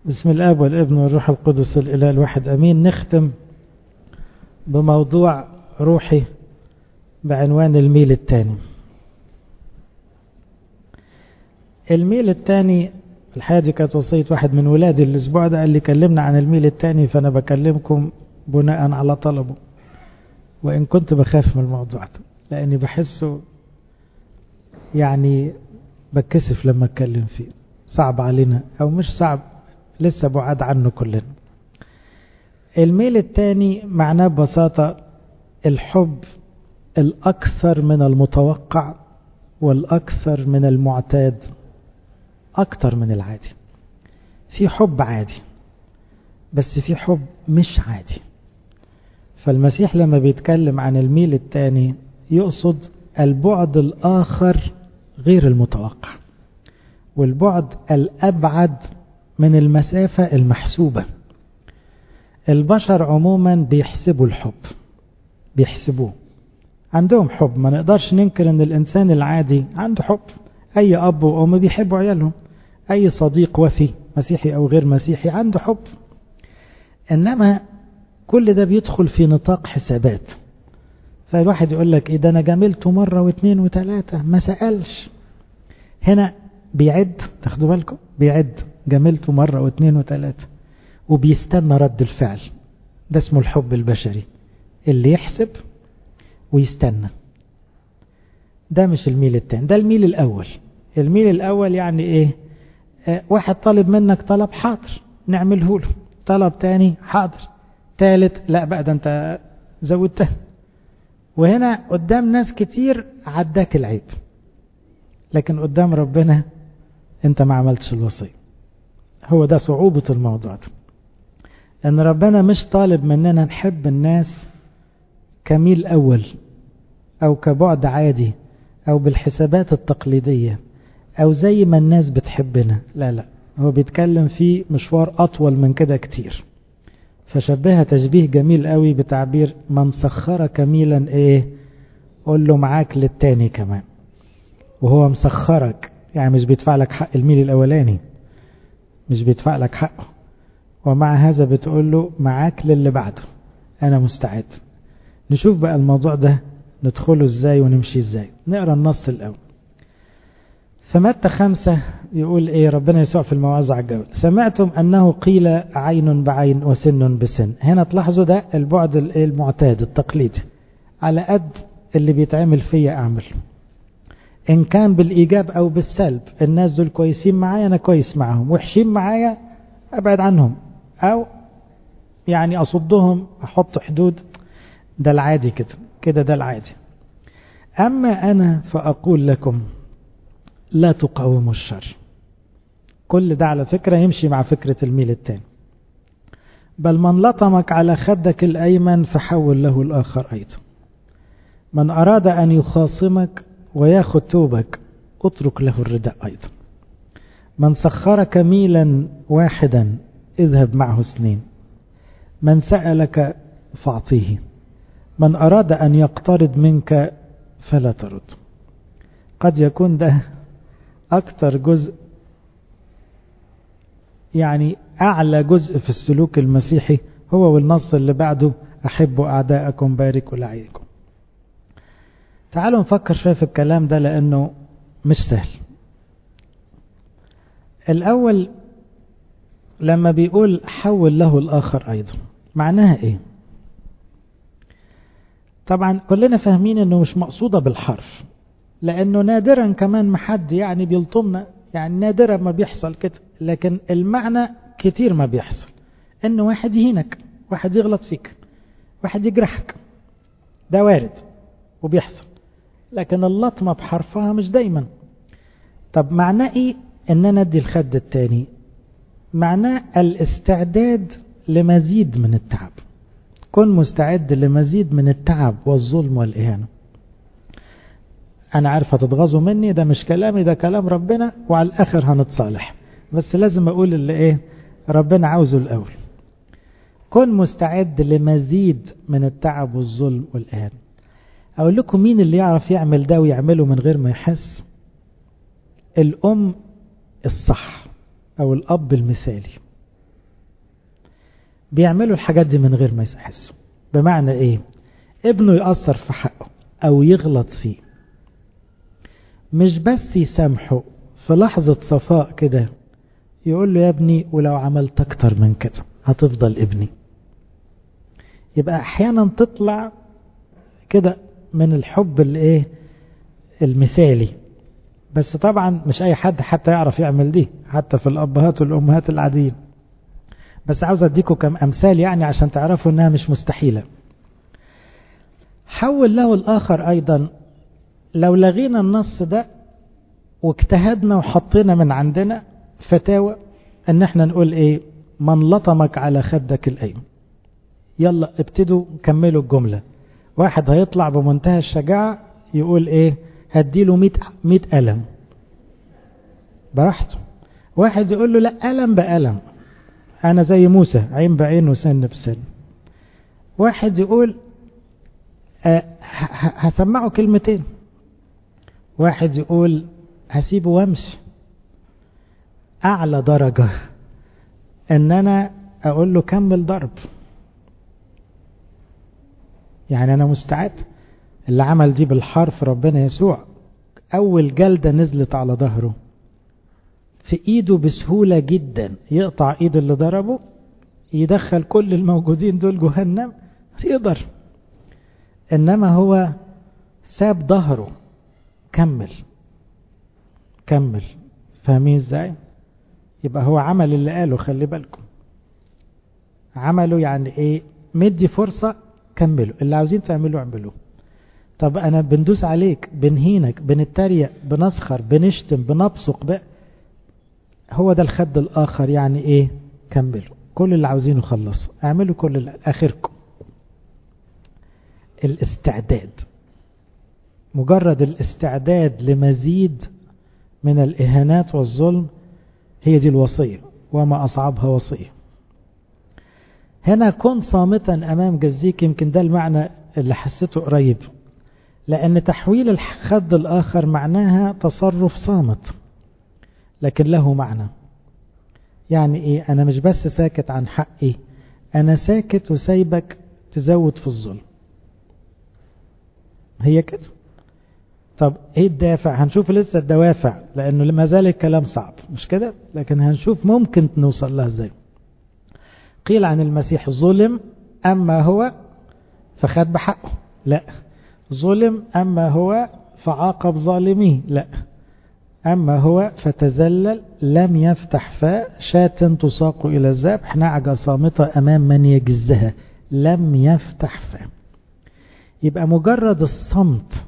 بسم الاب والابن والروح القدس الاله الواحد امين نختم بموضوع روحي بعنوان الميل الثاني الميل الثاني الحقيقه دي كانت وصيه واحد من ولادي الاسبوع ده قال لي كلمنا عن الميل الثاني فانا بكلمكم بناء على طلبه وان كنت بخاف من الموضوع ده لاني بحسه يعني بتكسف لما اتكلم فيه صعب علينا او مش صعب لسه بعاد عنه كلنا الميل الثاني معناه ببساطة الحب الأكثر من المتوقع والأكثر من المعتاد أكثر من العادي في حب عادي بس في حب مش عادي فالمسيح لما بيتكلم عن الميل الثاني يقصد البعد الآخر غير المتوقع والبعد الأبعد من المسافة المحسوبة البشر عموما بيحسبوا الحب بيحسبوه عندهم حب ما نقدرش ننكر ان الانسان العادي عنده حب اي اب وام بيحبوا عيالهم اي صديق وفي مسيحي او غير مسيحي عنده حب انما كل ده بيدخل في نطاق حسابات فالواحد يقول لك ايه ده انا جاملته مره واثنين وثلاثه ما سالش هنا بيعد تاخدوا بالكم بيعد جاملته مرة واثنين وثلاثة وبيستنى رد الفعل ده اسمه الحب البشري اللي يحسب ويستنى ده مش الميل التاني ده الميل الأول الميل الأول يعني إيه آه واحد طالب منك طلب حاضر نعمله له طلب تاني حاضر تالت لا بقى ده أنت زودته وهنا قدام ناس كتير عداك العيب لكن قدام ربنا انت ما عملتش الوصيه هو ده صعوبة الموضوع ده ان ربنا مش طالب مننا نحب الناس كميل اول او كبعد عادي او بالحسابات التقليدية او زي ما الناس بتحبنا لا لا هو بيتكلم في مشوار اطول من كده كتير فشبهها تشبيه جميل قوي بتعبير من سخرك ميلا ايه قول له معاك للتاني كمان وهو مسخرك يعني مش بيدفع لك حق الميل الاولاني مش بيدفع لك حقه ومع هذا بتقول له معاك للي بعده انا مستعد نشوف بقى الموضوع ده ندخله ازاي ونمشي ازاي نقرا النص الاول فمتى خمسة يقول ايه ربنا يسوع في المواعظ على الجول سمعتم انه قيل عين بعين وسن بسن هنا تلاحظوا ده البعد المعتاد التقليدي على قد اللي بيتعمل فيا اعمل ان كان بالايجاب او بالسلب الناس دول كويسين معايا انا كويس معاهم وحشين معايا ابعد عنهم او يعني اصدهم احط حدود ده العادي كده كده ده العادي اما انا فاقول لكم لا تقاوموا الشر كل ده على فكره يمشي مع فكره الميل التاني بل من لطمك على خدك الايمن فحول له الاخر ايضا من اراد ان يخاصمك وياخذ توبك اترك له الرداء أيضا من سخرك ميلا واحدا اذهب معه اثنين من سألك فاعطيه من أراد أن يقترض منك فلا ترد قد يكون ده أكثر جزء يعني أعلى جزء في السلوك المسيحي هو والنص اللي بعده أحبوا أعداءكم باركوا لعيكم تعالوا نفكر شوية في الكلام ده لأنه مش سهل الأول لما بيقول حول له الآخر أيضا معناها إيه طبعا كلنا فاهمين أنه مش مقصودة بالحرف لأنه نادرا كمان ما حد يعني بيلطمنا يعني نادرا ما بيحصل كده لكن المعنى كتير ما بيحصل أن واحد يهينك واحد يغلط فيك واحد يجرحك ده وارد وبيحصل لكن اللطمة بحرفها مش دايما طب معناه ايه ان انا ادي الخد التاني معناه الاستعداد لمزيد من التعب كن مستعد لمزيد من التعب والظلم والإهانة أنا عارف هتتغاظوا مني ده مش كلامي ده كلام ربنا وعلى الآخر هنتصالح بس لازم أقول اللي إيه ربنا عاوزه الأول كن مستعد لمزيد من التعب والظلم والإهانة أقول لكم مين اللي يعرف يعمل ده ويعمله من غير ما يحس الأم الصح أو الأب المثالي بيعملوا الحاجات دي من غير ما يحسوا بمعنى ايه ابنه يأثر في حقه او يغلط فيه مش بس يسامحه في لحظة صفاء كده يقول له يا ابني ولو عملت اكتر من كده هتفضل ابني يبقى احيانا تطلع كده من الحب الايه المثالي بس طبعا مش اي حد حتى يعرف يعمل دي حتى في الابهات والامهات العاديين بس عاوز اديكم كم امثال يعني عشان تعرفوا انها مش مستحيله حول له الاخر ايضا لو لغينا النص ده واجتهدنا وحطينا من عندنا فتاوى ان احنا نقول ايه من لطمك على خدك الايمن يلا ابتدوا كملوا الجمله واحد هيطلع بمنتهى الشجاعه يقول ايه هديله 100 100 قلم براحته واحد يقول له لا قلم بقلم انا زي موسى عين بعين وسن بسن واحد يقول أه هسمعه كلمتين واحد يقول هسيبه وامشي اعلى درجة ان انا اقول له كمل ضرب يعني انا مستعد اللي عمل دي بالحرف ربنا يسوع اول جلدة نزلت على ظهره في ايده بسهولة جدا يقطع ايد اللي ضربه يدخل كل الموجودين دول جهنم يقدر انما هو ساب ظهره كمل كمل فاهمين ازاي يبقى هو عمل اللي قاله خلي بالكم عمله يعني ايه مدي فرصة كملوا اللي عاوزين تعملوا اعملوه طب انا بندوس عليك بنهينك بنتريق بنسخر بنشتم بنبصق بقى هو ده الخد الاخر يعني ايه كملوا كل اللي عاوزينه خلصوا اعملوا كل اللي اخركم الاستعداد مجرد الاستعداد لمزيد من الإهانات والظلم هي دي الوصية وما أصعبها وصية هنا كن صامتا أمام جزيك يمكن ده المعنى اللي حسيته قريب لأن تحويل الخد الآخر معناها تصرف صامت لكن له معنى يعني إيه أنا مش بس ساكت عن حقي أنا ساكت وسايبك تزود في الظلم هي كده طب ايه الدافع هنشوف لسه الدوافع لانه ما زال الكلام صعب مش كده لكن هنشوف ممكن نوصل لها ازاي قيل عن المسيح ظلم اما هو فخد بحقه لا ظلم اما هو فعاقب ظالميه لا اما هو فتذلل لم يفتح فاء شاة تساق الى الذبح نعجة صامتة امام من يجزها لم يفتح فاء يبقى مجرد الصمت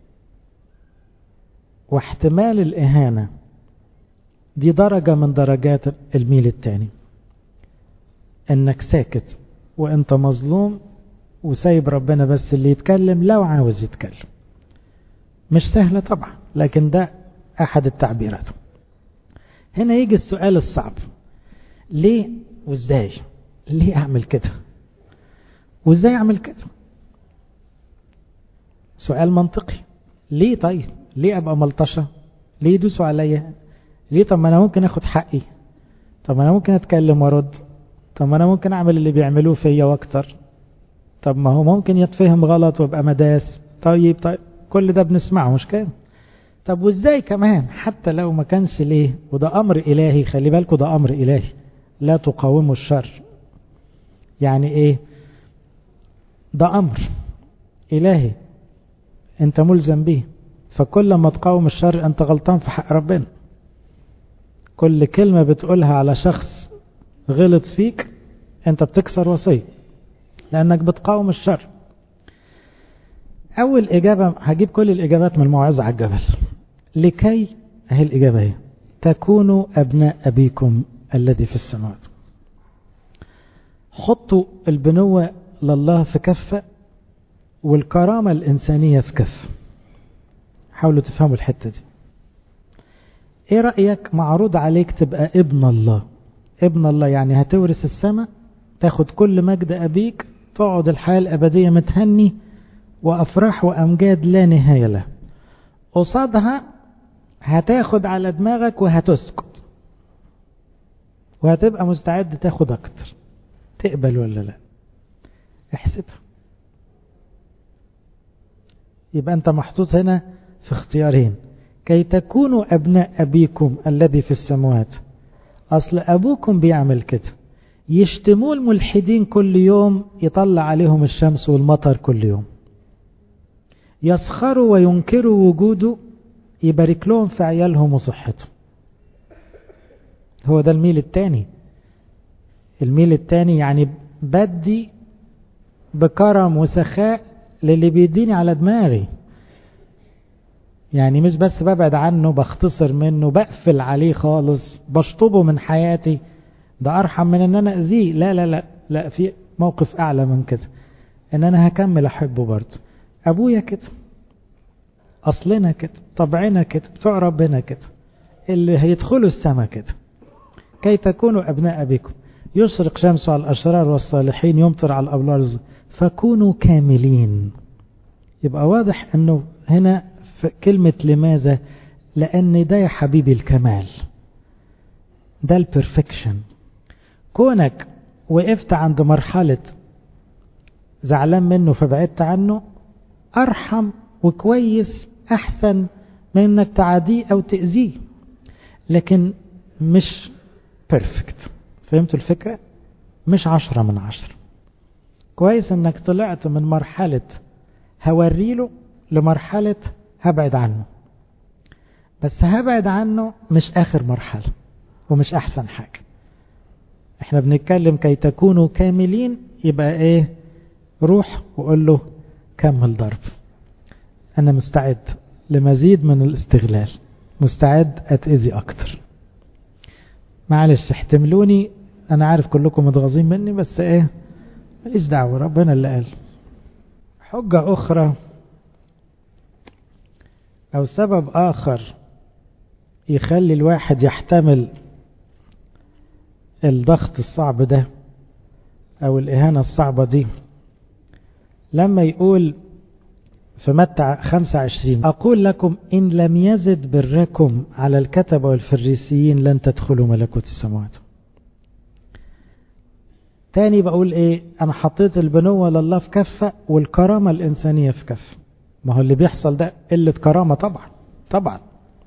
واحتمال الإهانة دي درجة من درجات الميل التاني انك ساكت وانت مظلوم وسايب ربنا بس اللي يتكلم لو عاوز يتكلم مش سهلة طبعا لكن ده احد التعبيرات هنا يجي السؤال الصعب ليه وازاي ليه اعمل كده وازاي اعمل كده سؤال منطقي ليه طيب ليه ابقى ملطشه ليه يدوسوا عليا ليه طب ما انا ممكن اخد حقي طب ما انا ممكن اتكلم وارد طب ما انا ممكن اعمل اللي بيعملوه فيا واكتر طب ما هو ممكن يتفهم غلط وابقى مداس طيب طيب كل ده بنسمعه مش كده طب وازاي كمان حتى لو ما كانش ليه وده امر الهي خلي بالكم ده امر الهي لا تقاوموا الشر يعني ايه ده امر الهي انت ملزم به فكل ما تقاوم الشر انت غلطان في حق ربنا كل كلمة بتقولها على شخص غلط فيك انت بتكسر وصية لانك بتقاوم الشر اول اجابة هجيب كل الاجابات من الموعظة على الجبل لكي اهي الاجابة هي تكونوا ابناء ابيكم الذي في السماوات حطوا البنوة لله في كفة والكرامة الإنسانية في كف حاولوا تفهموا الحتة دي ايه رأيك معروض عليك تبقى ابن الله ابن الله يعني هتورث السماء تاخد كل مجد أبيك تقعد الحياة الأبدية متهني وأفراح وأمجاد لا نهاية له قصادها هتاخد على دماغك وهتسكت وهتبقى مستعد تاخد أكتر تقبل ولا لا احسبها يبقى أنت محطوط هنا في اختيارين كي تكونوا أبناء أبيكم الذي في السماوات أصل أبوكم بيعمل كده يشتموا الملحدين كل يوم يطلع عليهم الشمس والمطر كل يوم يسخروا وينكروا وجوده يبارك لهم في عيالهم وصحتهم هو ده الميل التاني الميل التاني يعني بدي بكرم وسخاء للي بيديني على دماغي يعني مش بس ببعد عنه بختصر منه بقفل عليه خالص بشطبه من حياتي ده ارحم من ان انا اذيه لا لا لا لا في موقف اعلى من كده ان انا هكمل احبه برضه ابويا كده اصلنا كده طبعنا كده بتوع ربنا كده اللي هيدخلوا السما كده كي تكونوا ابناء ابيكم يشرق شمس على الاشرار والصالحين يمطر على الابرار فكونوا كاملين يبقى واضح انه هنا في كلمة لماذا لان ده يا حبيبي الكمال ده البرفكشن كونك وقفت عند مرحلة زعلان منه فبعدت عنه أرحم وكويس أحسن من إنك تعاديه أو تأذيه لكن مش بيرفكت فهمتوا الفكرة؟ مش عشرة من عشرة كويس إنك طلعت من مرحلة هوريله لمرحلة هبعد عنه بس هبعد عنه مش آخر مرحلة ومش أحسن حاجة احنا بنتكلم كي تكونوا كاملين يبقى ايه روح وقول له كمل ضرب انا مستعد لمزيد من الاستغلال مستعد اتأذي اكتر معلش احتملوني انا عارف كلكم متغاظين مني بس ايه ماليش دعوة ربنا اللي قال حجة اخرى او سبب اخر يخلي الواحد يحتمل الضغط الصعب ده او الاهانة الصعبة دي لما يقول في متى 25 أقول لكم إن لم يزد بركم على الكتبة والفريسيين لن تدخلوا ملكوت السماوات تاني بقول إيه أنا حطيت البنوة لله في كفة والكرامة الإنسانية في كفة ما هو اللي بيحصل ده قلة كرامة طبعا طبعا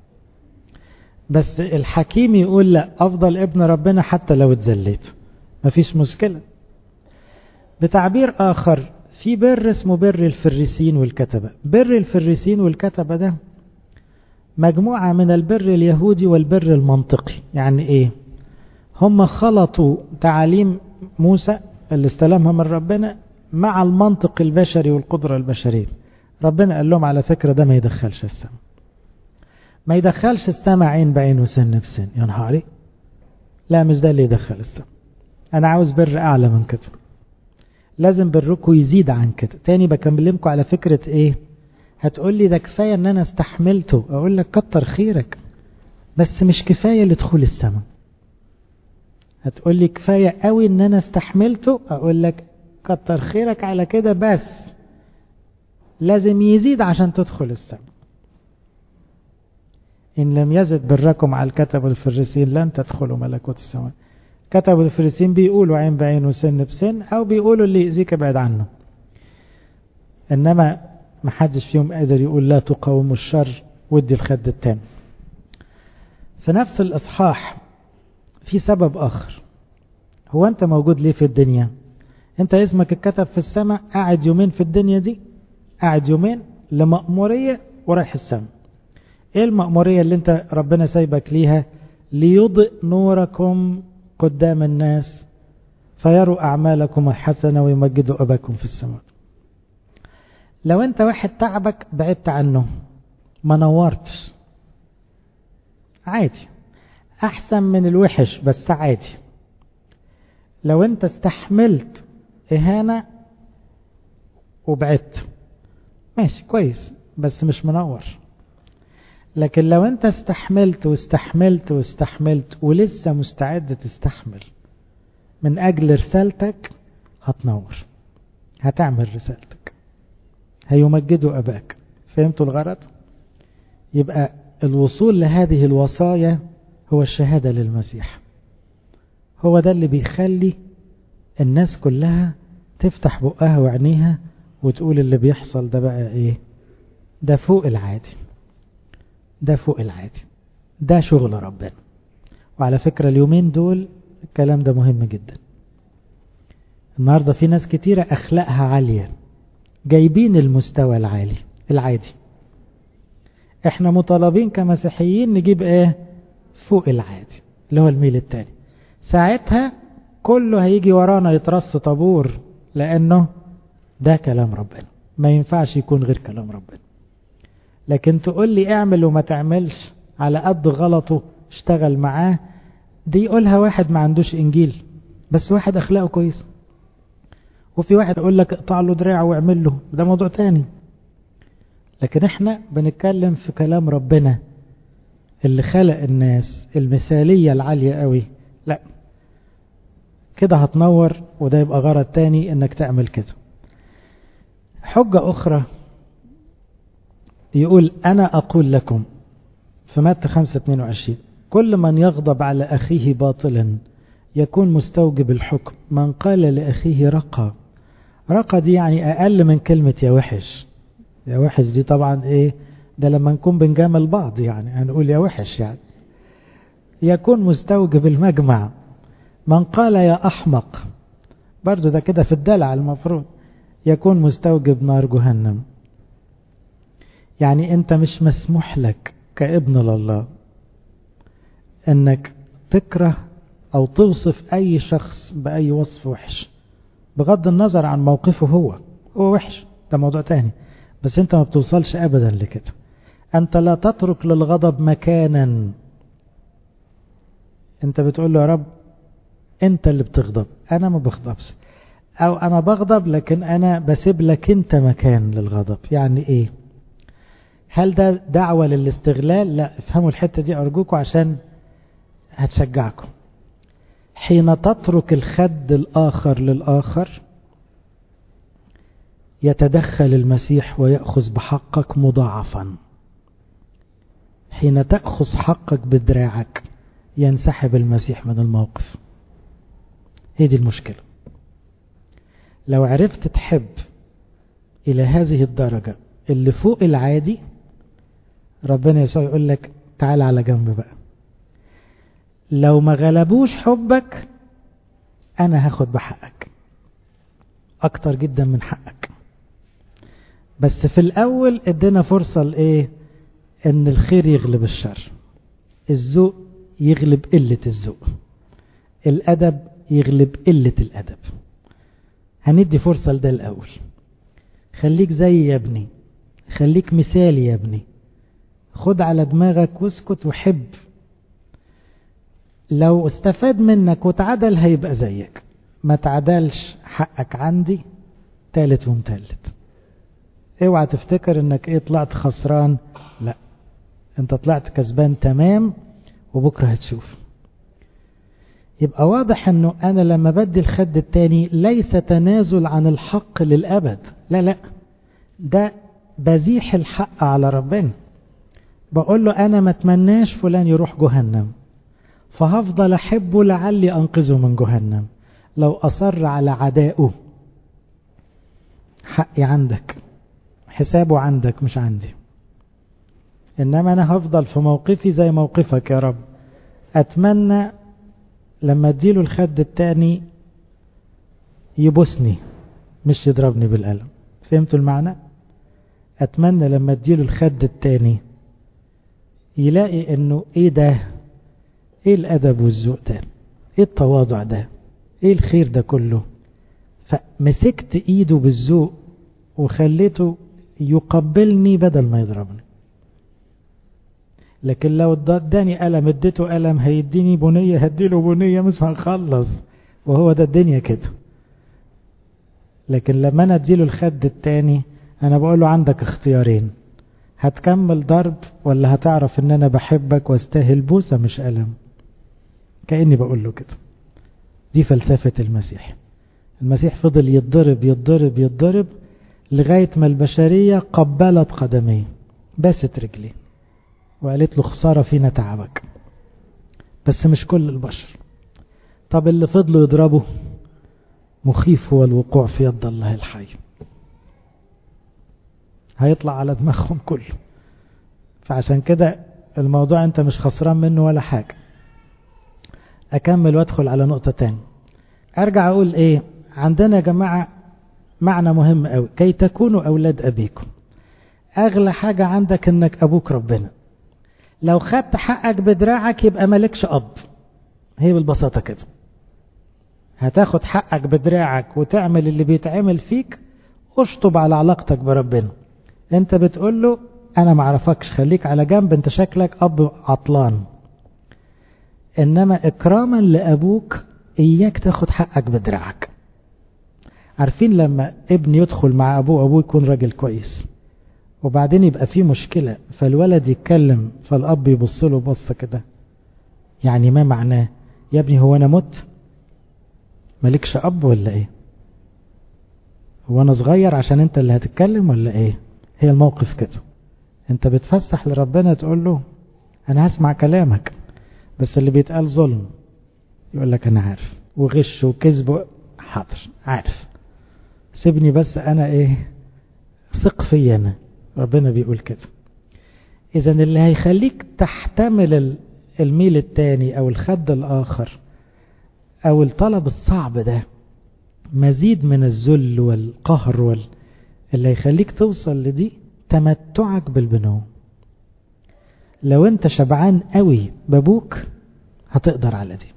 بس الحكيم يقول لا أفضل ابن ربنا حتى لو اتذليت مفيش مشكلة بتعبير آخر في بر اسمه بر الفريسين والكتبة بر الفريسين والكتبة ده مجموعة من البر اليهودي والبر المنطقي يعني ايه هم خلطوا تعاليم موسى اللي استلمها من ربنا مع المنطق البشري والقدرة البشرية ربنا قال لهم على فكرة ده ما يدخلش السماء ما يدخلش السماء عين بعين وسن بسن يا نهاري لا مش ده اللي يدخل السماء انا عاوز بر اعلى من كده لازم بركم يزيد عن كده تاني بكلمكم على فكرة ايه هتقول لي ده كفاية ان انا استحملته اقول لك كتر خيرك بس مش كفاية لدخول السماء هتقول لي كفاية قوي ان انا استحملته اقول لك كتر خيرك على كده بس لازم يزيد عشان تدخل السماء إن لم يزد بركم على الكتب والفريسين لن تدخلوا ملكوت السماء كتب الفريسين بيقولوا عين بعين وسن بسن أو بيقولوا اللي يأذيك ابعد عنه إنما ما حدش فيهم قادر يقول لا تقاوموا الشر ودي الخد التاني في نفس الإصحاح في سبب آخر هو أنت موجود ليه في الدنيا أنت اسمك اتكتب في السماء قاعد يومين في الدنيا دي قاعد يومين لمأمورية ورايح السماء ايه المأمورية اللي انت ربنا سايبك ليها ليضئ نوركم قدام الناس فيروا أعمالكم الحسنة ويمجدوا أباكم في السماء لو انت واحد تعبك بعدت عنه ما نورتش عادي أحسن من الوحش بس عادي لو انت استحملت إهانة وبعدت ماشي كويس بس مش منور لكن لو انت استحملت واستحملت واستحملت ولسه مستعد تستحمل من اجل رسالتك هتنور هتعمل رسالتك هيمجدوا اباك فهمتوا الغرض يبقى الوصول لهذه الوصايا هو الشهادة للمسيح هو ده اللي بيخلي الناس كلها تفتح بقها وعينيها وتقول اللي بيحصل ده بقى ايه ده فوق العادي ده فوق العادي ده شغل ربنا وعلى فكرة اليومين دول الكلام ده مهم جدا النهاردة في ناس كتيرة أخلاقها عالية جايبين المستوى العالي العادي احنا مطالبين كمسيحيين نجيب ايه فوق العادي اللي هو الميل التاني ساعتها كله هيجي ورانا يترص طابور لانه ده كلام ربنا ما ينفعش يكون غير كلام ربنا لكن تقول لي اعمل وما تعملش على قد غلطه اشتغل معاه دي يقولها واحد ما عندوش انجيل بس واحد اخلاقه كويس وفي واحد يقول لك اقطع له دراعه واعمل له ده موضوع تاني لكن احنا بنتكلم في كلام ربنا اللي خلق الناس المثالية العالية قوي لا كده هتنور وده يبقى غرض تاني انك تعمل كده حجة اخرى يقول انا اقول لكم في متى 5 22 كل من يغضب على اخيه باطلا يكون مستوجب الحكم من قال لأخيه رقى رقى دي يعني أقل من كلمة يا وحش يا وحش دي طبعا إيه ده لما نكون بنجامل بعض يعني هنقول يا وحش يعني يكون مستوجب المجمع من قال يا أحمق برضو ده كده في الدلع المفروض يكون مستوجب نار جهنم يعني أنت مش مسموح لك كابن لله أنك تكره أو توصف أي شخص بأي وصف وحش بغض النظر عن موقفه هو هو وحش ده موضوع تاني بس أنت ما بتوصلش أبدا لكده أنت لا تترك للغضب مكانا أنت بتقول له يا رب أنت اللي بتغضب أنا ما بغضبش أو أنا بغضب لكن أنا بسيب لك أنت مكان للغضب يعني إيه هل ده دعوة للاستغلال لا افهموا الحتة دي أرجوكم عشان هتشجعكم حين تترك الخد الآخر للآخر يتدخل المسيح ويأخذ بحقك مضاعفا حين تأخذ حقك بدراعك ينسحب المسيح من الموقف هي دي المشكلة لو عرفت تحب إلى هذه الدرجة اللي فوق العادي ربنا يسوع يقول لك تعال على جنب بقى لو ما غلبوش حبك انا هاخد بحقك اكتر جدا من حقك بس في الاول ادينا فرصة لايه ان الخير يغلب الشر الذوق يغلب قلة الذوق الادب يغلب قلة الادب هندي فرصة لده الاول خليك زي يا ابني خليك مثالي يا ابني خد على دماغك واسكت وحب لو استفاد منك وتعدل هيبقى زيك ما تعدلش حقك عندي تالت ومتالت اوعى تفتكر انك ايه طلعت خسران لا انت طلعت كسبان تمام وبكرة هتشوف يبقى واضح انه انا لما بدي الخد التاني ليس تنازل عن الحق للابد لا لا ده بزيح الحق على ربنا بقول له انا ما اتمناش فلان يروح جهنم فهفضل احبه لعلي انقذه من جهنم لو اصر على عدائه حقي عندك حسابه عندك مش عندي انما انا هفضل في موقفي زي موقفك يا رب اتمنى لما اديله الخد التاني يبوسني مش يضربني بالقلم فهمتوا المعنى اتمنى لما اديله الخد التاني يلاقي انه ايه ده ايه الادب والذوق ده ايه التواضع ده ايه الخير ده كله فمسكت ايده بالذوق وخليته يقبلني بدل ما يضربني لكن لو اداني قلم اديته قلم هيديني بنية هديله بنية مش هنخلص وهو ده الدنيا كده لكن لما انا اديله الخد التاني انا بقول له عندك اختيارين هتكمل ضرب ولا هتعرف ان انا بحبك واستاهل بوسة مش قلم كأني بقول له كده دي فلسفة المسيح المسيح فضل يتضرب يتضرب يتضرب لغاية ما البشرية قبلت قدميه باست رجليه وقالت له خسارة فينا تعبك بس مش كل البشر طب اللي فضلوا يضربوا مخيف هو الوقوع في يد الله الحي هيطلع على دماغهم كله فعشان كده الموضوع انت مش خسران منه ولا حاجة اكمل وادخل على نقطة تاني ارجع اقول ايه عندنا يا جماعة معنى مهم قوي كي تكونوا اولاد ابيكم اغلى حاجة عندك انك ابوك ربنا لو خدت حقك بدراعك يبقى مالكش اب هي بالبساطة كده هتاخد حقك بدراعك وتعمل اللي بيتعمل فيك اشطب على علاقتك بربنا انت بتقول له انا معرفكش خليك على جنب انت شكلك اب عطلان انما اكراما لابوك اياك تاخد حقك بدراعك عارفين لما ابن يدخل مع ابوه ابوه يكون راجل كويس وبعدين يبقى فيه مشكلة فالولد يتكلم فالاب يبص له بصة كده يعني ما معناه يا ابني هو انا مت مالكش اب ولا ايه هو انا صغير عشان انت اللي هتتكلم ولا ايه هي الموقف كده انت بتفسح لربنا تقول له انا هسمع كلامك بس اللي بيتقال ظلم يقول لك انا عارف وغش وكذب حاضر عارف سيبني بس انا ايه ثق فيا انا ربنا بيقول كده اذا اللي هيخليك تحتمل الميل التاني او الخد الاخر او الطلب الصعب ده مزيد من الذل والقهر وال... اللي هيخليك توصل لدي تمتعك بالبنو لو انت شبعان قوي بابوك هتقدر على دي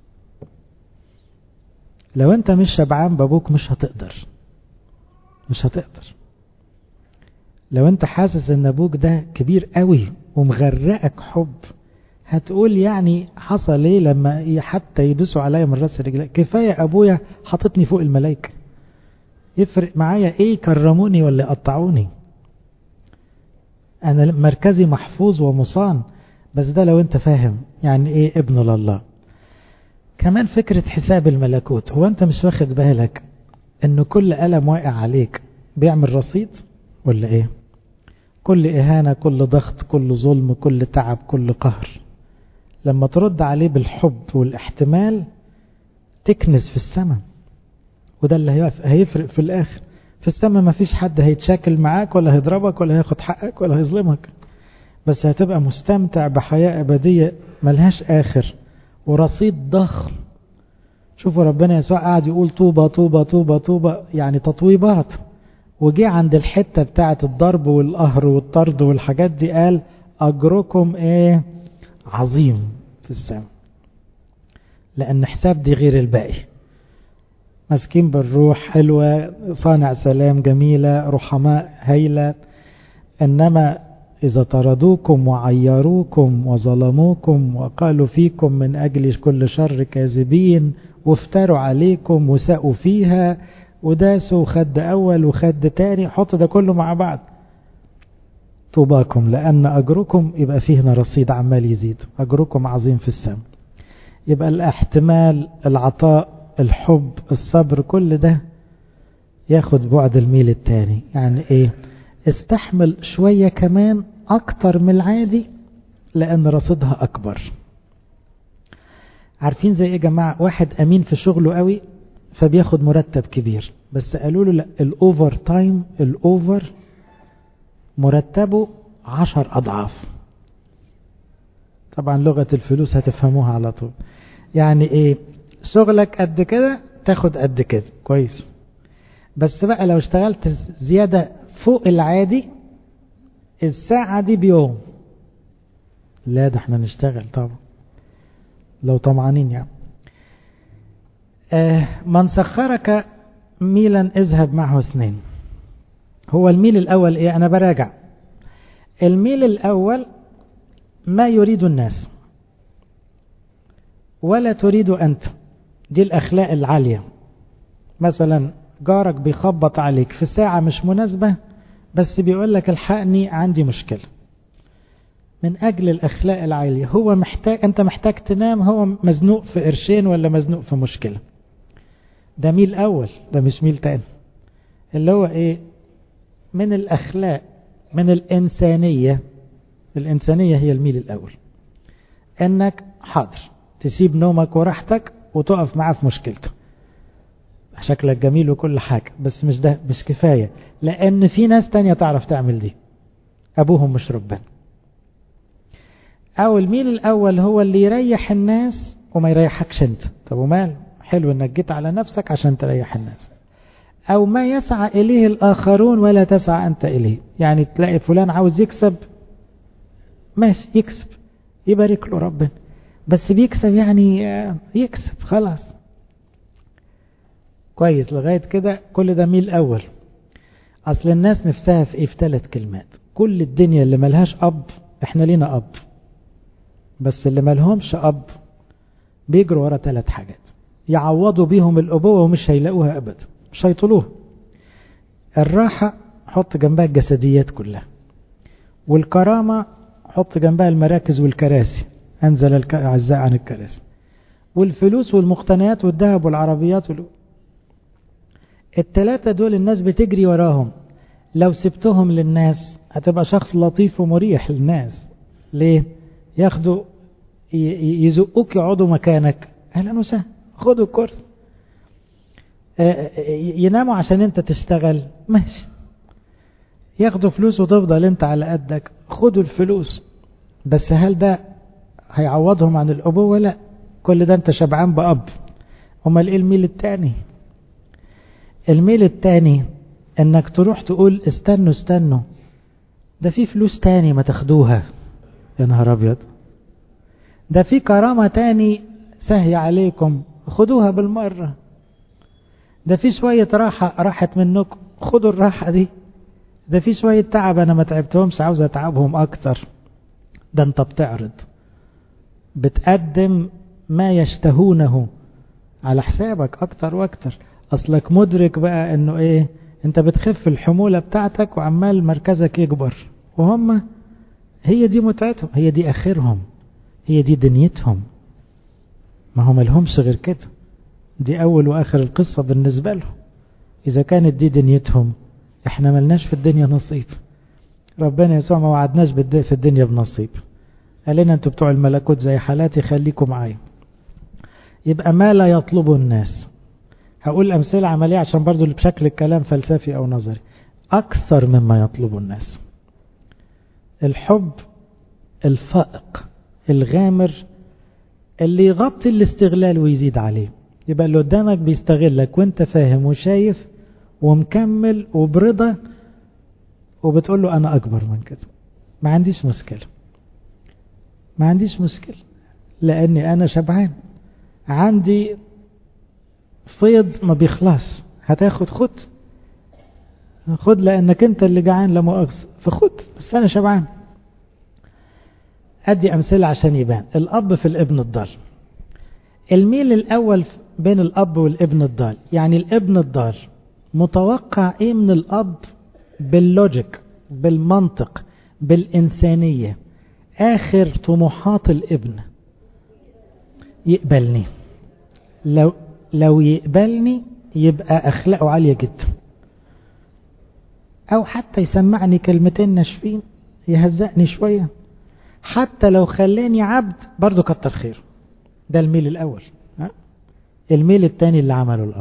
لو انت مش شبعان بابوك مش هتقدر مش هتقدر لو انت حاسس ان ابوك ده كبير قوي ومغرقك حب هتقول يعني حصل ايه لما حتى يدوسوا عليا من راس رجلي كفايه ابويا حاططني فوق الملائكه يفرق معايا ايه كرموني ولا قطعوني انا مركزي محفوظ ومصان بس ده لو انت فاهم يعني ايه ابن لله كمان فكرة حساب الملكوت هو انت مش واخد بالك ان كل ألم واقع عليك بيعمل رصيد ولا ايه كل اهانة كل ضغط كل ظلم كل تعب كل قهر لما ترد عليه بالحب والاحتمال تكنس في السماء وده اللي هيفرق في الاخر في السماء ما فيش حد هيتشاكل معاك ولا هيضربك ولا هياخد حقك ولا هيظلمك بس هتبقى مستمتع بحياة أبدية ملهاش آخر ورصيد ضخم شوفوا ربنا يسوع قاعد يقول طوبة طوبة طوبة طوبة يعني تطويبات وجي عند الحتة بتاعة الضرب والقهر والطرد والحاجات دي قال أجركم إيه عظيم في السماء لأن حساب دي غير الباقي مسكين بالروح حلوة صانع سلام جميلة رحماء هيلة إنما إذا طردوكم وعيروكم وظلموكم وقالوا فيكم من أجل كل شر كاذبين وافتروا عليكم وساءوا فيها وداسوا خد أول وخد تاني حط ده كله مع بعض طوباكم لأن أجركم يبقى فيه هنا رصيد عمال يزيد أجركم عظيم في السماء يبقى الاحتمال العطاء الحب الصبر كل ده ياخد بعد الميل التاني يعني ايه استحمل شوية كمان اكتر من العادي لان رصيدها اكبر عارفين زي ايه يا جماعة واحد امين في شغله قوي فبياخد مرتب كبير بس قالوا له لا الاوفر تايم الاوفر مرتبه عشر اضعاف طبعا لغة الفلوس هتفهموها على طول يعني ايه شغلك قد كده تاخد قد كده كويس بس بقى لو اشتغلت زيادة فوق العادي الساعة دي بيوم لا ده احنا نشتغل طبعا لو طمعانين يعني آه من سخرك ميلا اذهب معه اثنين هو الميل الاول ايه انا براجع الميل الاول ما يريد الناس ولا تريد أنت دي الأخلاق العالية مثلا جارك بيخبط عليك في ساعة مش مناسبة بس بيقول لك الحقني عندي مشكلة من أجل الأخلاق العالية هو محتاج أنت محتاج تنام هو مزنوق في قرشين ولا مزنوق في مشكلة ده ميل أول ده مش ميل تاني اللي هو إيه من الأخلاق من الإنسانية الإنسانية هي الميل الأول إنك حاضر تسيب نومك وراحتك وتقف معاه في مشكلته شكلك جميل وكل حاجة بس مش ده مش كفاية لأن في ناس تانية تعرف تعمل دي أبوهم مش ربنا أو الميل الأول هو اللي يريح الناس وما يريحكش أنت طب ومال حلو إنك جيت على نفسك عشان تريح الناس أو ما يسعى إليه الآخرون ولا تسعى أنت إليه يعني تلاقي فلان عاوز يكسب ماشي يكسب يبارك له ربنا بس بيكسب يعني يكسب خلاص كويس لغاية كده كل ده ميل أول أصل الناس نفسها في إيه في ثلاث كلمات كل الدنيا اللي ملهاش أب إحنا لينا أب بس اللي ملهمش أب بيجروا ورا ثلاث حاجات يعوضوا بيهم الأبوة ومش هيلاقوها أبدا مش هيطلوها الراحة حط جنبها الجسديات كلها والكرامة حط جنبها المراكز والكراسي أنزل الأعزاء عن الكراسي والفلوس والمقتنيات والذهب والعربيات وال... التلاتة دول الناس بتجري وراهم لو سبتهم للناس هتبقى شخص لطيف ومريح للناس ليه ياخدوا يزقوك يقعدوا مكانك اهلا وسهلا خدوا الكرسي يناموا عشان انت تشتغل ماشي ياخدوا فلوس وتفضل انت على قدك خدوا الفلوس بس هل ده هيعوضهم عن الأبوة لا كل ده انت شبعان بأب امال ايه الميل التاني الميل التاني انك تروح تقول استنوا استنوا ده في فلوس تاني ما تاخدوها يا نهار ابيض ده في كرامة تاني سهي عليكم خدوها بالمرة ده في شوية راحة راحت منكم خدوا الراحة دي ده في شوية تعب انا ما تعبتهمش عاوز اتعبهم اكتر ده انت بتعرض بتقدم ما يشتهونه على حسابك اكتر واكتر اصلك مدرك بقى انه ايه انت بتخف الحمولة بتاعتك وعمال مركزك يكبر وهم هي دي متعتهم هي دي اخرهم هي دي دنيتهم ما هم لهمش غير كده دي اول واخر القصة بالنسبة لهم اذا كانت دي دنيتهم احنا ملناش في الدنيا نصيب ربنا يسوع ما وعدناش في الدنيا بنصيب قال لنا انتوا بتوع الملكوت زي حالاتي خليكم معايا يبقى ما لا يطلبه الناس هقول أمثلة عملية عشان برضو بشكل الكلام فلسفي أو نظري أكثر مما يطلب الناس الحب الفائق الغامر اللي يغطي الاستغلال ويزيد عليه يبقى اللي قدامك بيستغلك وانت فاهم وشايف ومكمل وبرضا وبتقول له أنا أكبر من كده ما عنديش مشكلة ما عنديش مشكلة لأني أنا شبعان عندي فيض ما بيخلص هتاخد خد خد لأنك أنت اللي جعان لا مؤاخذة فخد بس أنا شبعان أدي أمثلة عشان يبان الأب في الابن الضال الميل الأول بين الأب والابن الضال يعني الابن الضال متوقع إيه من الأب باللوجيك بالمنطق بالإنسانية آخر طموحات الابن يقبلني لو لو يقبلني يبقى أخلاقه عالية جدا أو حتى يسمعني كلمتين ناشفين يهزقني شوية حتى لو خلاني عبد برضو كتر خير ده الميل الأول ها؟ الميل الثاني اللي عمله الأب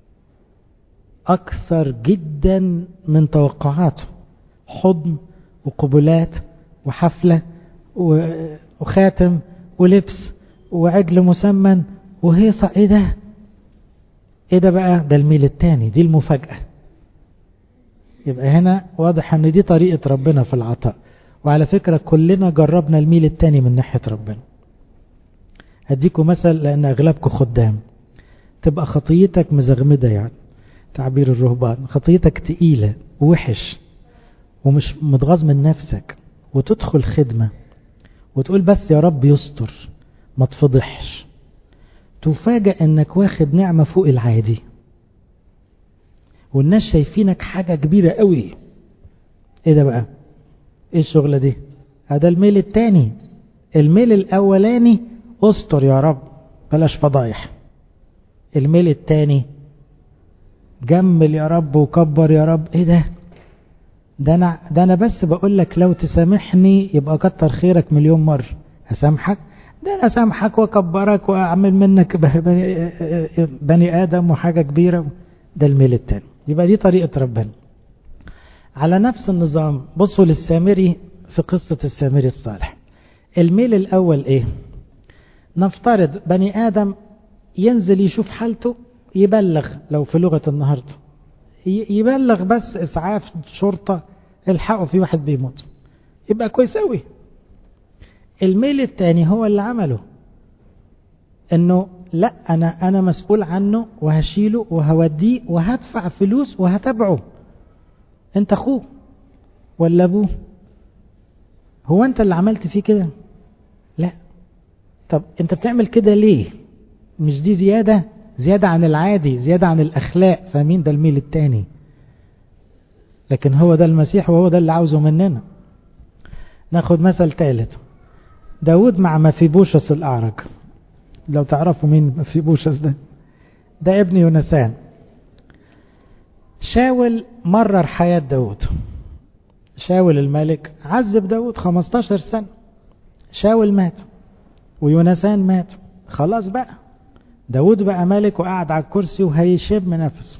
أكثر جدا من توقعاته حضن وقبلات وحفلة وخاتم ولبس وعجل مسمن وهيصة ايه ده ايه ده بقى ده الميل التاني دي المفاجأة يبقى هنا واضح ان دي طريقة ربنا في العطاء وعلى فكرة كلنا جربنا الميل التاني من ناحية ربنا هديكم مثل لان اغلبكم خدام تبقى خطيتك مزغمدة يعني تعبير الرهبان خطيتك تقيلة ووحش ومش متغاظ من نفسك وتدخل خدمة وتقول بس يا رب يستر ما تفضحش تفاجأ انك واخد نعمة فوق العادي والناس شايفينك حاجة كبيرة قوي ايه ده بقى ايه الشغلة دي هذا الميل التاني الميل الاولاني استر يا رب بلاش فضايح الميل التاني جمل يا رب وكبر يا رب ايه ده ده انا ده انا بس بقول لك لو تسامحني يبقى كتر خيرك مليون مرة هسامحك ده انا سامحك واكبرك واعمل منك بني, بني ادم وحاجه كبيره ده الميل التاني يبقى دي طريقه ربنا على نفس النظام بصوا للسامري في قصه السامري الصالح الميل الاول ايه نفترض بني ادم ينزل يشوف حالته يبلغ لو في لغه النهارده يبلغ بس اسعاف شرطه الحقوا في واحد بيموت يبقى كويس قوي الميل التاني هو اللي عمله انه لا انا انا مسؤول عنه وهشيله وهوديه وهدفع فلوس وهتابعه انت اخوه ولا ابوه هو انت اللي عملت فيه كده لا طب انت بتعمل كده ليه مش دي زيادة زيادة عن العادي زيادة عن الاخلاق فاهمين ده الميل التاني لكن هو ده المسيح وهو ده اللي عاوزه مننا ناخد مثل ثالث داود مع مفيبوشس الأعرج لو تعرفوا مين مفيبوشس ده ده ابن يونسان شاول مرر حياة داود شاول الملك عذب داود 15 سنة شاول مات ويونسان مات خلاص بقى داود بقى ملك وقعد على الكرسي وهيشم نفسه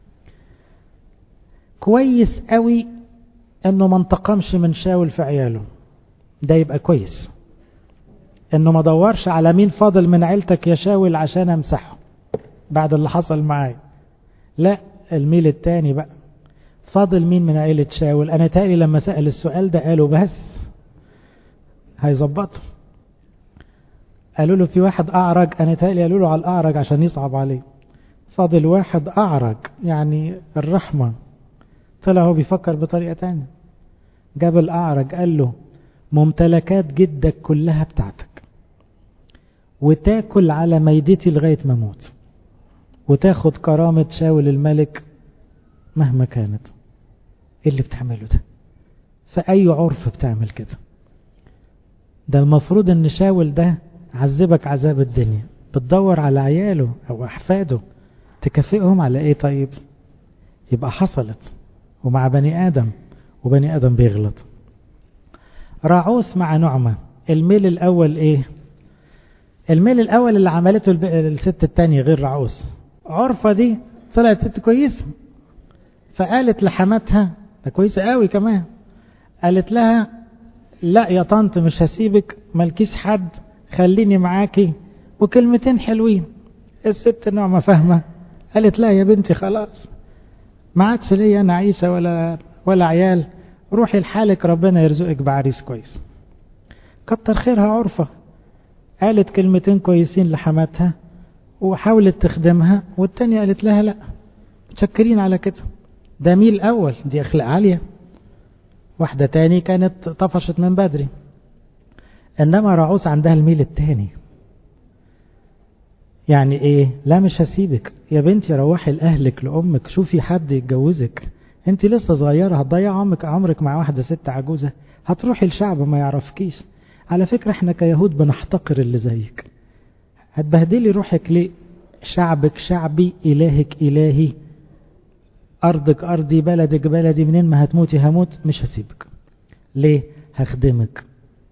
كويس قوي انه ما انتقمش من شاول في عياله ده يبقى كويس انه ما دورش على مين فاضل من عيلتك يا شاول عشان امسحه بعد اللي حصل معايا لا الميل التاني بقى فاضل مين من عيلة شاول انا تالي لما سأل السؤال ده قالوا بس هيظبطه قالوا له في واحد اعرج انا تالي قالوا له على الاعرج عشان يصعب عليه فاضل واحد اعرج يعني الرحمة طلع هو بيفكر بطريقة تانية جاب الاعرج قال له ممتلكات جدك كلها بتاعتك وتاكل على ميدتي لغاية ما اموت وتاخد كرامة شاول الملك مهما كانت ايه اللي بتعمله ده فأي عرف بتعمل كده ده المفروض ان شاول ده عذبك عذاب الدنيا بتدور على عياله او احفاده تكافئهم على ايه طيب يبقى حصلت ومع بني ادم وبني ادم بيغلط راعوس مع نعمة الميل الأول إيه الميل الأول اللي عملته الست التانية غير راعوس عرفة دي طلعت ست كويسة فقالت لحماتها ده كويسة قوي كمان قالت لها لا يا طنط مش هسيبك ملكيش حد خليني معاكي وكلمتين حلوين الست نعمة فاهمة قالت لا يا بنتي خلاص ما عادش ليا انا عيسى ولا ولا عيال روحي لحالك ربنا يرزقك بعريس كويس كتر خيرها عرفة قالت كلمتين كويسين لحماتها وحاولت تخدمها والتانية قالت لها لا متشكرين على كده ده ميل أول دي أخلاق عالية واحدة تاني كانت طفشت من بدري إنما رعوس عندها الميل التاني يعني إيه لا مش هسيبك يا بنتي روحي لأهلك لأمك شوفي حد يتجوزك انت لسه صغيرة هتضيع عمرك عمرك مع واحدة ست عجوزة هتروحي الشعب ما يعرفكيش على فكرة احنا كيهود بنحتقر اللي زيك هتبهدلي روحك ليه شعبك شعبي إلهك إلهي أرضك أرضي بلدك بلدي منين ما هتموتي هموت مش هسيبك ليه هخدمك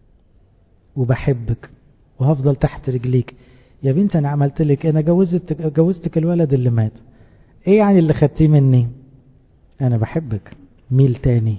وبحبك وهفضل تحت رجليك يا بنت انا عملت لك انا جوزت جوزتك الولد اللي مات ايه يعني اللي خدتيه مني انا بحبك ميل تاني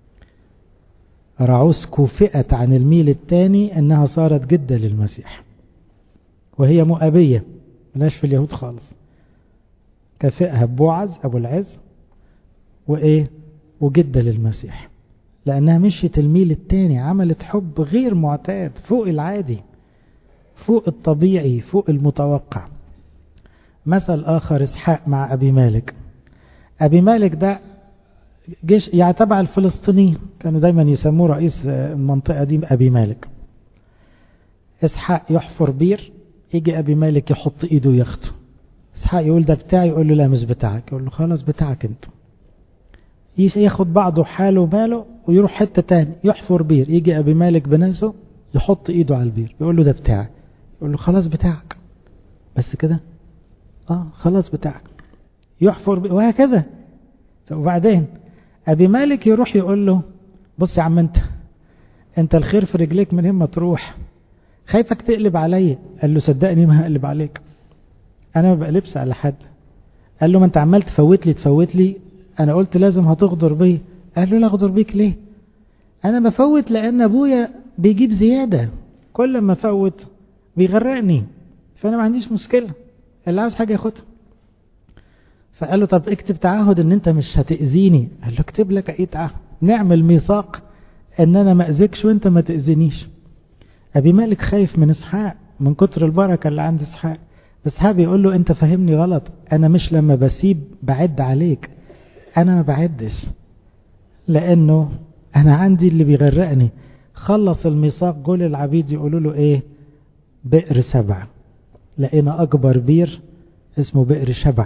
رعوس كوفئت عن الميل التاني انها صارت جدة للمسيح وهي مؤبية ملاش في اليهود خالص كافئها بوعز ابو العز وايه وجدة للمسيح لانها مشيت الميل التاني عملت حب غير معتاد فوق العادي فوق الطبيعي فوق المتوقع مثل اخر اسحاق مع ابي مالك ابي مالك ده جيش يعني تبع الفلسطينيين كانوا دايما يسموه رئيس المنطقة دي أبي مالك إسحاق يحفر بير يجي أبي مالك يحط إيده ياخده إسحاق يقول ده بتاعي يقول له لا مش بتاعك يقول له خلاص بتاعك أنت ياخد بعضه حاله وماله ويروح حتة تاني يحفر بير يجي أبي مالك بنفسه يحط إيده على البير يقول له ده بتاعي يقول له خلاص بتاعك بس كده اه خلاص بتاعك يحفر بير وهكذا وبعدين أبي مالك يروح يقول له بص يا عم أنت أنت الخير في رجليك من ما تروح خايفك تقلب عليا قال له صدقني ما هقلب عليك انا ما بقلبش على حد قال له ما انت عمال تفوت لي تفوت لي انا قلت لازم هتغدر بي قال له لا اغدر بيك ليه انا بفوت لان ابويا بيجيب زيادة كل ما فوت بيغرقني فانا ما عنديش مشكلة اللي عاوز حاجة ياخدها فقال له طب اكتب تعهد ان انت مش هتأذيني قال له اكتب لك اي تعهد نعمل ميثاق ان انا ما اذيكش وانت ما تأذينيش ابي مالك خايف من اسحاق من كتر البركة اللي عند اسحاق بس اسحاق بيقول له انت فاهمني غلط انا مش لما بسيب بعد عليك انا ما بعدش لانه انا عندي اللي بيغرقني خلص الميثاق جول العبيد يقولوا له ايه بئر سبع لقينا اكبر بير اسمه بئر شبع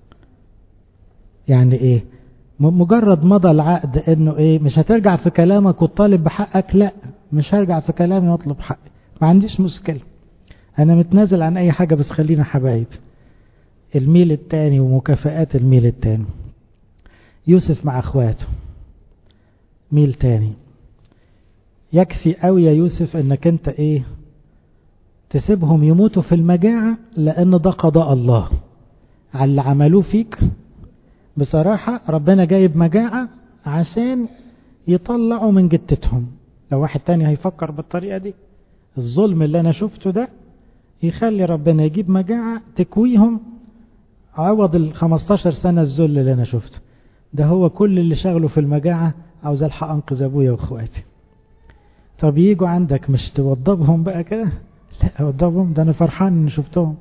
يعني ايه مجرد مضى العقد انه ايه مش هترجع في كلامك وتطالب بحقك لا مش هرجع في كلامي واطلب حقي ما عنديش مشكلة انا متنازل عن اي حاجة بس خلينا حبايب الميل التاني ومكافآت الميل التاني يوسف مع اخواته ميل تاني يكفي قوي يا يوسف انك انت ايه تسيبهم يموتوا في المجاعة لان ده قضاء الله على اللي عملوه فيك بصراحة ربنا جايب مجاعة عشان يطلعوا من جتتهم لو واحد تاني هيفكر بالطريقة دي الظلم اللي انا شفته ده يخلي ربنا يجيب مجاعة تكويهم عوض ال 15 سنة الذل اللي انا شفته ده هو كل اللي شغله في المجاعة عاوز الحق انقذ ابويا واخواتي طب يجوا عندك مش توضبهم بقى كده لا اوضبهم ده انا فرحان اني شفتهم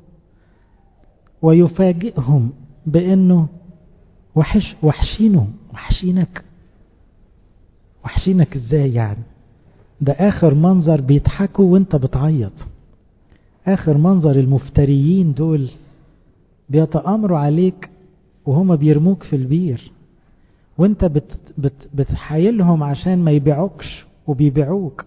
ويفاجئهم بانه وحش وحشينه وحشينك وحشينك ازاي يعني ده اخر منظر بيضحكوا وانت بتعيط اخر منظر المفتريين دول بيتأمروا عليك وهما بيرموك في البير وانت بت بت بتحايلهم عشان ما يبيعوكش وبيبيعوك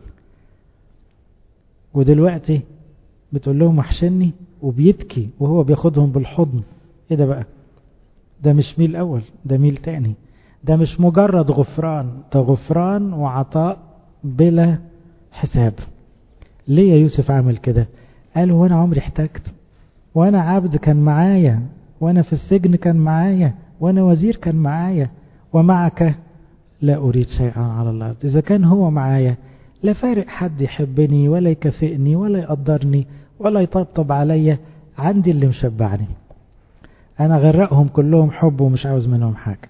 ودلوقتي بتقول لهم وحشني وبيبكي وهو بياخدهم بالحضن ايه ده بقى ده مش ميل اول ده ميل تاني ده مش مجرد غفران ده غفران وعطاء بلا حساب ليه يا يوسف عامل كده قال هو انا عمري احتجت وانا عبد كان معايا وانا في السجن كان معايا وانا وزير كان معايا ومعك لا اريد شيئا على الارض اذا كان هو معايا لا فارق حد يحبني ولا يكافئني ولا يقدرني ولا يطبطب عليا عندي اللي مشبعني انا غرقهم كلهم حب ومش عاوز منهم حاجة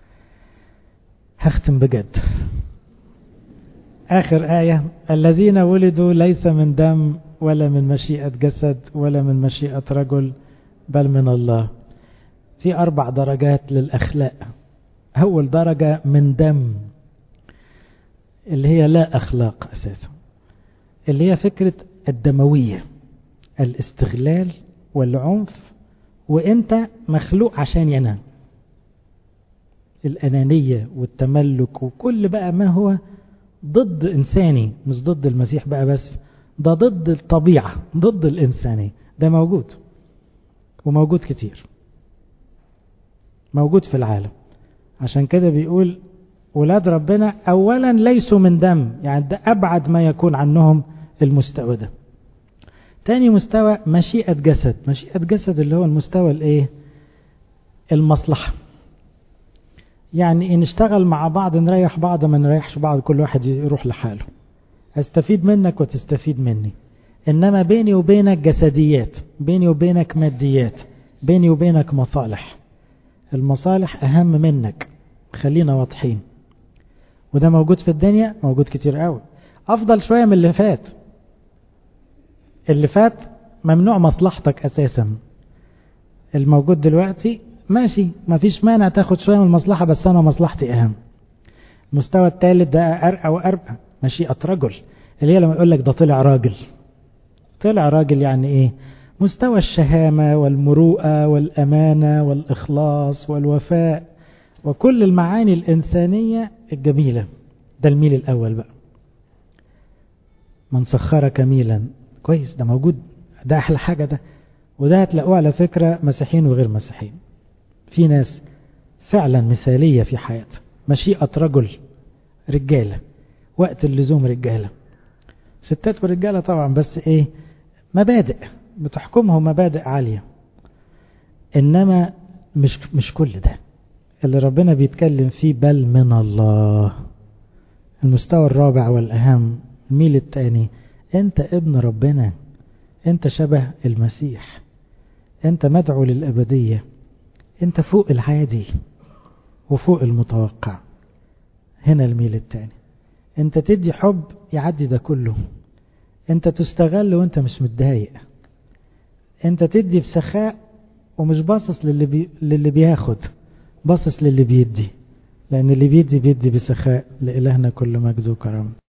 هختم بجد اخر آية الذين ولدوا ليس من دم ولا من مشيئة جسد ولا من مشيئة رجل بل من الله في اربع درجات للاخلاق اول درجة من دم اللي هي لا اخلاق اساسا اللي هي فكرة الدموية الاستغلال والعنف وانت مخلوق عشان ينام الانانية والتملك وكل بقى ما هو ضد انساني مش ضد المسيح بقى بس ده ضد الطبيعة ضد الانساني ده موجود وموجود كتير موجود في العالم عشان كده بيقول ولاد ربنا اولا ليسوا من دم يعني ده ابعد ما يكون عنهم المستوى ده تاني مستوى مشيئة جسد مشيئة جسد اللي هو المستوى الايه المصلحة يعني ان نشتغل مع بعض نريح بعض ما نريحش بعض كل واحد يروح لحاله استفيد منك وتستفيد مني انما بيني وبينك جسديات بيني وبينك ماديات بيني وبينك مصالح المصالح اهم منك خلينا واضحين وده موجود في الدنيا موجود كتير قوي افضل شوية من اللي فات اللي فات ممنوع مصلحتك اساسا الموجود دلوقتي ماشي ما فيش مانع تاخد شوية من المصلحة بس انا مصلحتي اهم المستوى الثالث ده ارقى وارقى مشيئة رجل اللي هي لما يقول لك ده طلع راجل طلع راجل يعني ايه مستوى الشهامة والمروءة والأمانة والإخلاص والوفاء وكل المعاني الإنسانية الجميلة ده الميل الأول بقى من سخرك ميلا كويس ده موجود ده أحلى حاجة ده وده هتلاقوه على فكرة مسيحيين وغير مسيحيين في ناس فعلا مثالية في حياتها مشيئة رجل رجالة وقت اللزوم رجالة ستات ورجالة طبعا بس ايه مبادئ بتحكمهم مبادئ عالية انما مش مش كل ده اللي ربنا بيتكلم فيه بل من الله المستوى الرابع والأهم الميل التاني انت ابن ربنا انت شبه المسيح انت مدعو للأبدية انت فوق العادي وفوق المتوقع هنا الميل التاني انت تدي حب يعدي ده كله انت تستغل وانت مش متضايق انت تدي بسخاء ومش باصص للي, بي... للي بياخد باصص للي بيدي لان اللي بيدي بيدي بسخاء لإلهنا كل مجد وكرم